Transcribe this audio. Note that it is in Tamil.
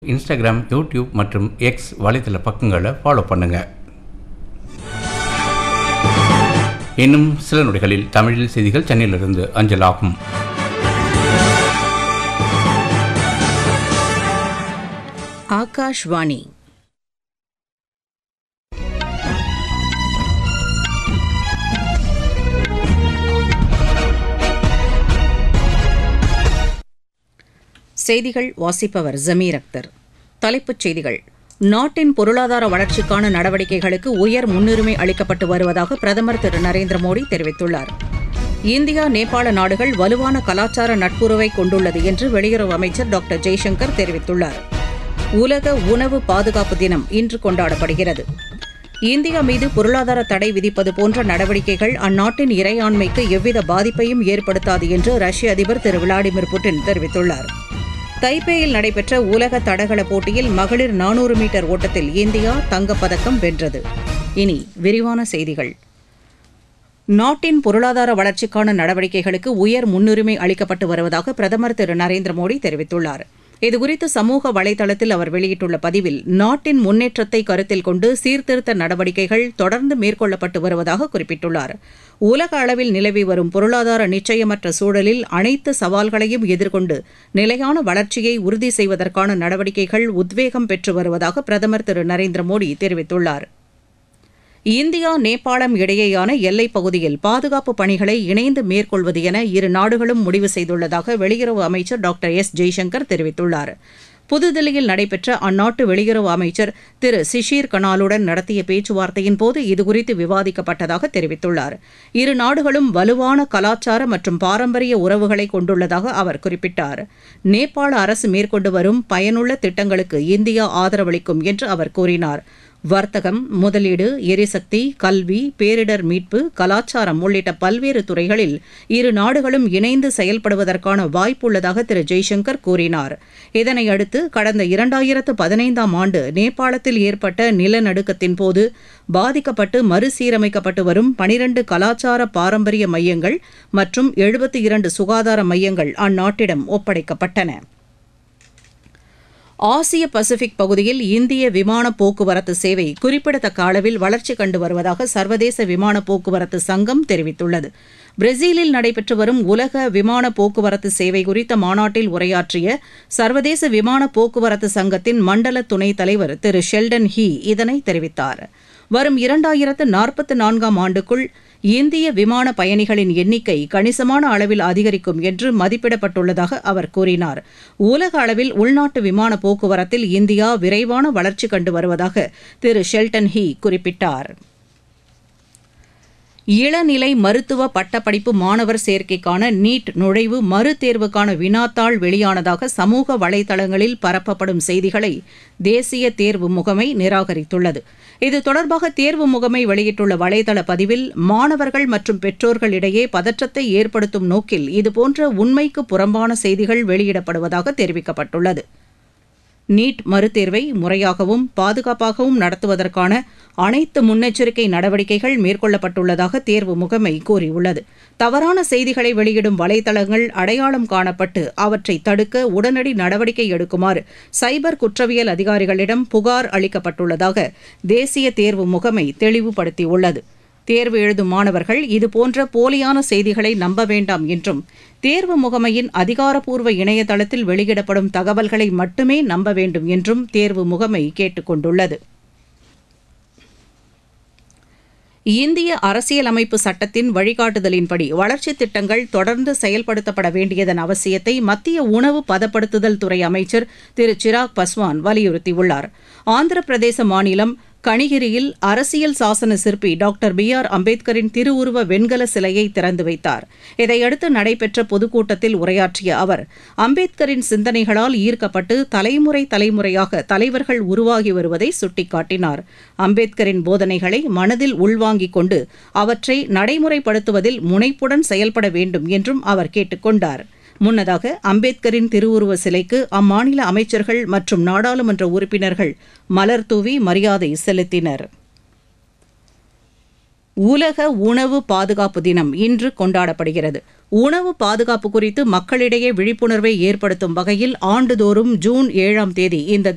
இன்ஸ்டாகிராம் யூடியூப் மற்றும் எக்ஸ் வலைத்தள பக்கங்களை ஃபாலோ பண்ணுங்க இன்னும் சில நொடிகளில் தமிழில் செய்திகள் சென்னையிலிருந்து அஞ்சலாகும் ஆகாஷ்வாணி செய்திகள் வாசிப்பவர் ஜமீர் அக்தர் தலைப்புச் செய்திகள் நாட்டின் பொருளாதார வளர்ச்சிக்கான நடவடிக்கைகளுக்கு உயர் முன்னுரிமை அளிக்கப்பட்டு வருவதாக பிரதமர் திரு நரேந்திர மோடி தெரிவித்துள்ளார் இந்தியா நேபாள நாடுகள் வலுவான கலாச்சார நட்புறவை கொண்டுள்ளது என்று வெளியுறவு அமைச்சர் டாக்டர் ஜெய்சங்கர் தெரிவித்துள்ளார் உலக உணவு பாதுகாப்பு தினம் இன்று கொண்டாடப்படுகிறது இந்தியா மீது பொருளாதார தடை விதிப்பது போன்ற நடவடிக்கைகள் அந்நாட்டின் இறையாண்மைக்கு எவ்வித பாதிப்பையும் ஏற்படுத்தாது என்று ரஷ்ய அதிபர் திரு விளாடிமிர் புட்டின் தெரிவித்துள்ளார் தைப்பேயில் நடைபெற்ற உலக தடகள போட்டியில் மகளிர் நானூறு மீட்டர் ஓட்டத்தில் இந்தியா தங்கப்பதக்கம் வென்றது இனி விரிவான செய்திகள் நாட்டின் பொருளாதார வளர்ச்சிக்கான நடவடிக்கைகளுக்கு உயர் முன்னுரிமை அளிக்கப்பட்டு வருவதாக பிரதமர் திரு நரேந்திர மோடி தெரிவித்துள்ளார் இதுகுறித்து சமூக வலைதளத்தில் அவர் வெளியிட்டுள்ள பதிவில் நாட்டின் முன்னேற்றத்தை கருத்தில் கொண்டு சீர்திருத்த நடவடிக்கைகள் தொடர்ந்து மேற்கொள்ளப்பட்டு வருவதாக குறிப்பிட்டுள்ளார் உலக அளவில் நிலவி வரும் பொருளாதார நிச்சயமற்ற சூழலில் அனைத்து சவால்களையும் எதிர்கொண்டு நிலையான வளர்ச்சியை உறுதி செய்வதற்கான நடவடிக்கைகள் உத்வேகம் பெற்று வருவதாக பிரதமர் திரு நரேந்திர மோடி தெரிவித்துள்ளார் இந்தியா நேபாளம் இடையேயான எல்லைப் பகுதியில் பாதுகாப்பு பணிகளை இணைந்து மேற்கொள்வது என இரு நாடுகளும் முடிவு செய்துள்ளதாக வெளியுறவு அமைச்சர் டாக்டர் எஸ் ஜெய்சங்கர் தெரிவித்துள்ளார் புதுதில்லியில் நடைபெற்ற அந்நாட்டு வெளியுறவு அமைச்சர் திரு சிஷீர் கனாலுடன் நடத்திய பேச்சுவார்த்தையின் போது இதுகுறித்து விவாதிக்கப்பட்டதாக தெரிவித்துள்ளார் இரு நாடுகளும் வலுவான கலாச்சார மற்றும் பாரம்பரிய உறவுகளை கொண்டுள்ளதாக அவர் குறிப்பிட்டார் நேபாள அரசு மேற்கொண்டு வரும் பயனுள்ள திட்டங்களுக்கு இந்தியா ஆதரவளிக்கும் என்று அவர் கூறினார் வர்த்தகம் முதலீடு எரிசக்தி கல்வி பேரிடர் மீட்பு கலாச்சாரம் உள்ளிட்ட பல்வேறு துறைகளில் இரு நாடுகளும் இணைந்து செயல்படுவதற்கான வாய்ப்புள்ளதாக திரு ஜெய்சங்கர் கூறினார் இதனையடுத்து கடந்த இரண்டாயிரத்து பதினைந்தாம் ஆண்டு நேபாளத்தில் ஏற்பட்ட நிலநடுக்கத்தின் போது பாதிக்கப்பட்டு மறுசீரமைக்கப்பட்டு வரும் பனிரண்டு கலாச்சார பாரம்பரிய மையங்கள் மற்றும் எழுபத்தி இரண்டு சுகாதார மையங்கள் அந்நாட்டிடம் ஒப்படைக்கப்பட்டன ஆசிய பசிபிக் பகுதியில் இந்திய விமான போக்குவரத்து சேவை குறிப்பிடத்தக்க அளவில் வளர்ச்சி கண்டு வருவதாக சர்வதேச விமான போக்குவரத்து சங்கம் தெரிவித்துள்ளது பிரேசிலில் நடைபெற்று வரும் உலக விமான போக்குவரத்து சேவை குறித்த மாநாட்டில் உரையாற்றிய சர்வதேச விமான போக்குவரத்து சங்கத்தின் மண்டல துணைத் தலைவர் திரு ஷெல்டன் ஹீ இதனை தெரிவித்தார் வரும் இரண்டாயிரத்து நாற்பத்து நான்காம் ஆண்டுக்குள் இந்திய விமான பயணிகளின் எண்ணிக்கை கணிசமான அளவில் அதிகரிக்கும் என்று மதிப்பிடப்பட்டுள்ளதாக அவர் கூறினார் உலக அளவில் உள்நாட்டு விமான போக்குவரத்தில் இந்தியா விரைவான வளர்ச்சி கண்டு வருவதாக திரு ஷெல்டன் ஹீ குறிப்பிட்டார் இளநிலை மருத்துவ பட்டப்படிப்பு மாணவர் சேர்க்கைக்கான நீட் நுழைவு மறுதேர்வுக்கான வினாத்தாள் வெளியானதாக சமூக வலைதளங்களில் பரப்பப்படும் செய்திகளை தேசிய தேர்வு முகமை நிராகரித்துள்ளது இது தொடர்பாக தேர்வு முகமை வெளியிட்டுள்ள வலைதள பதிவில் மாணவர்கள் மற்றும் பெற்றோர்களிடையே பதற்றத்தை ஏற்படுத்தும் நோக்கில் இதுபோன்ற உண்மைக்கு புறம்பான செய்திகள் வெளியிடப்படுவதாக தெரிவிக்கப்பட்டுள்ளது நீட் மறுதேர்வை முறையாகவும் பாதுகாப்பாகவும் நடத்துவதற்கான அனைத்து முன்னெச்சரிக்கை நடவடிக்கைகள் மேற்கொள்ளப்பட்டுள்ளதாக தேர்வு முகமை கூறியுள்ளது தவறான செய்திகளை வெளியிடும் வலைதளங்கள் அடையாளம் காணப்பட்டு அவற்றை தடுக்க உடனடி நடவடிக்கை எடுக்குமாறு சைபர் குற்றவியல் அதிகாரிகளிடம் புகார் அளிக்கப்பட்டுள்ளதாக தேசிய தேர்வு முகமை தெளிவுபடுத்தியுள்ளது தேர்வு எழுதும் மாணவர்கள் இதுபோன்ற போலியான செய்திகளை நம்ப வேண்டாம் என்றும் தேர்வு முகமையின் அதிகாரப்பூர்வ இணையதளத்தில் வெளியிடப்படும் தகவல்களை மட்டுமே நம்ப வேண்டும் என்றும் தேர்வு முகமை கேட்டுக் கொண்டுள்ளது இந்திய அரசியலமைப்பு சட்டத்தின் வழிகாட்டுதலின்படி வளர்ச்சித் திட்டங்கள் தொடர்ந்து செயல்படுத்தப்பட வேண்டியதன் அவசியத்தை மத்திய உணவு பதப்படுத்துதல் துறை அமைச்சர் திரு சிராக் பஸ்வான் வலியுறுத்தியுள்ளார் ஆந்திர பிரதேச மாநிலம் கணிகிரியில் அரசியல் சாசன சிற்பி டாக்டர் பி ஆர் அம்பேத்கரின் திருவுருவ வெண்கல சிலையை திறந்து வைத்தார் இதையடுத்து நடைபெற்ற பொதுக்கூட்டத்தில் உரையாற்றிய அவர் அம்பேத்கரின் சிந்தனைகளால் ஈர்க்கப்பட்டு தலைமுறை தலைமுறையாக தலைவர்கள் உருவாகி வருவதை சுட்டிக்காட்டினார் அம்பேத்கரின் போதனைகளை மனதில் உள்வாங்கிக் கொண்டு அவற்றை நடைமுறைப்படுத்துவதில் முனைப்புடன் செயல்பட வேண்டும் என்றும் அவர் கேட்டுக் கொண்டார் முன்னதாக அம்பேத்கரின் திருவுருவ சிலைக்கு அம்மாநில அமைச்சர்கள் மற்றும் நாடாளுமன்ற உறுப்பினர்கள் மலர் தூவி மரியாதை செலுத்தினர் உலக உணவு பாதுகாப்பு தினம் இன்று கொண்டாடப்படுகிறது உணவு பாதுகாப்பு குறித்து மக்களிடையே விழிப்புணர்வை ஏற்படுத்தும் வகையில் ஆண்டுதோறும் ஜூன் ஏழாம் தேதி இந்த